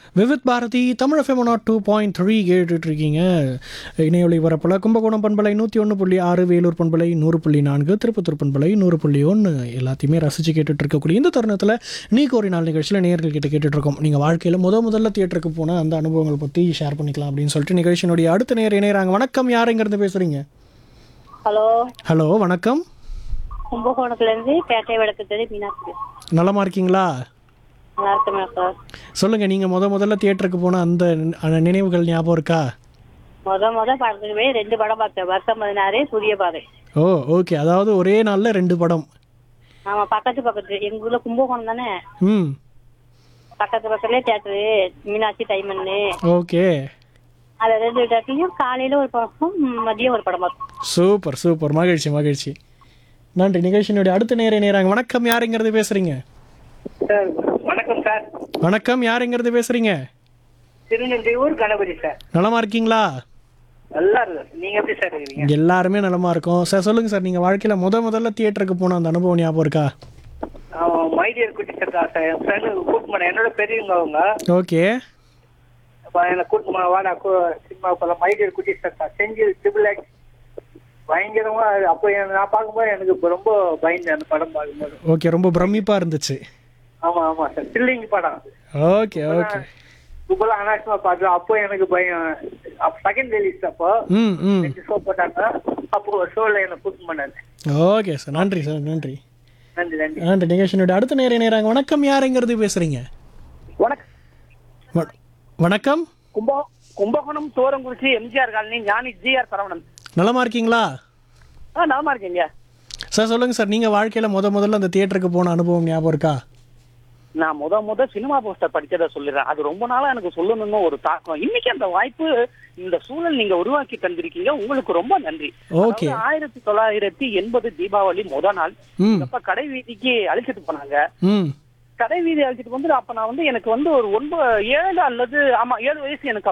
Vividh Bharati Tamil FM nought two point three கேட்டுட்ருக்கீங்க இணையொலி வரப்பில் கும்பகோணம் பண்பலை நூற்றி ஒன்று புள்ளி ஆறு வேலூர் பண்பலை நூறு புள்ளி நான்கு திருப்பத்தூர் பண்பலை நூறு புள்ளி ஒன்று எல்லாத்தையுமே ரசித்து கேட்டுட்டு இருக்கக்கூடிய இந்த தருணத்தில் நீ கோரி நாள் நிகழ்ச்சியில் நேர்கள் கிட்ட கேட்டுட்ருக்கோம் நீங்கள் வாழ்க்கையில் முத முதல்ல தியேட்டருக்கு போன அந்த அனுபவங்கள் பற்றி ஷேர் பண்ணிக்கலாம் அப்படின்னு சொல்லிட்டு நிகழ்ச்சியினுடைய அடுத்த நேர் இணையறாங்க வணக்கம் யார் இங்கேருந்து பேசுகிறீங்க ஹலோ ஹலோ வணக்கம் கும்பகோணத்துல இருந்து பேட்டை விளக்கு தெரு மீனாட்சி நலமா இருக்கீங்களா நல்லா இருக்கேன் சார் சொல்லுங்கள் நீங்கள் முத முதல்ல தியேட்டருக்கு போன அந்த நி- நினைவுகள் ஞாபகம் இருக்கா முத முத படத்துக்கு போய் ரெண்டு படம் பார்த்தேன் வருஷம் பதினாறு புதிய பாதை ஓ ஓகே அதாவது ஒரே நாளில் ரெண்டு படம் ஆமா பக்கத்து பக்கத்து எங்க ஊர்ல கும்பகோணம் தானே ம் பக்கத்து பக்கத்துலயே தேட்டரு மீனாட்சி டைமன்னு ஓகே அது ரெண்டு தேட்டர்லயும் காலையில ஒரு படம் மதியம் ஒரு படம் பார்த்தோம் சூப்பர் சூப்பர் மகிழ்ச்சி மகிழ்ச்சி நன்றி நிகழ்ச்சியினுடைய அடுத்த நேர நேராங்க வணக்கம் யாருங்கிறது பேசுறீங்க சார் வணக்கம் சார் வணக்கம் யாருங்கிறது பேசுறீங்க திருநெல்வேலூர் கணபதி சார் நலமா இருக்கீங்களா நல்லா இருக்கு நீங்க எப்படி சார் இருக்கீங்க எல்லாருமே நலமா இருக்கோம் சார் சொல்லுங்க சார் நீங்க வாழ்க்கையில முத முதல்ல தியேட்டருக்கு போன அந்த அனுபவம் ஞாபகம் இருக்கா மைடியர் குட்டி சார் தான் சார் என் ஃப்ரெண்டு கூட்டு போனேன் என்னோட பெரியவங்க அவங்க ஓகே அப்ப என்னை கூட்டு போன வாடா சினிமா போல மைடியர் குட்டி சார் தான் செஞ்சு ட்ரிபிள் எக்ஸ் பயங்கரமா அப்போ எனக்கு- நான் பார்க்கும்போது எனக்கு இப்ப ரொம்ப பயந்தேன் அந்த படம் பார்க்கும்போது ஓகே ரொம்ப பிரமிப்பா இருந்துச்சு ஆமா ஆமா சார் த்ரில்லிங் படம் ஓகே ஓகே இப்பெல்லாம் அனாவசியமா பார்த்தோம் அப்போ எனக்கு பயம் செகண்ட் ரிலீஸ் அப்போ ம் ம் ரெண்டு ஷோ போட்டாங்க அப்போ ஷோல என்னை கூட்டு பண்ணாங்க ஓகே சார் நன்றி சார் நன்றி நன்றி நன்றி நன்றி நிகழ்ச்சியினுடைய அடுத்த நேர நேராங்க வணக்கம் யாருங்கிறது பேசுறீங்க வணக்கம் வ- வணக்கம் கும்போ Kumbakonam Thorankurichi MGR colony Gnani GR Saravanan நலமா இருக்கீங்களா ஆ நலமா இருக்கீங்க சார் சொல்லுங்க சார் நீங்க வாழ்க்கையில முத முதல்ல அந்த தியேட்டருக்கு போன அனுபவம் ஞாபகம் இருக்கா நான் முத முத சினிமா போஸ்டர் படிச்சதை சொல்லிடுறேன் அது ரொம்ப நாளா எனக்கு சொல்லணும்னு ஒரு தாக்கம் இன்னைக்கு அந்த வாய்ப்பு இந்த சூழல் நீங்க உருவாக்கி தந்திருக்கீங்க உங்களுக்கு ரொம்ப நன்றி ஓகே அதாவது ஆயிரத்தி தொள்ளாயிரத்தி எண்பது தீபாவளி முத நாள் ம் அப்ப கடை வீதிக்கு அழைச்சிட்டு போனாங்க ம் கடை வீதி அழைச்சிட்டு வந்து அப்ப நான் வந்து எனக்கு வந்து ஒரு ஒன்பது ஏழு அல்லது ஆமா ஏழு வயசு எனக்கு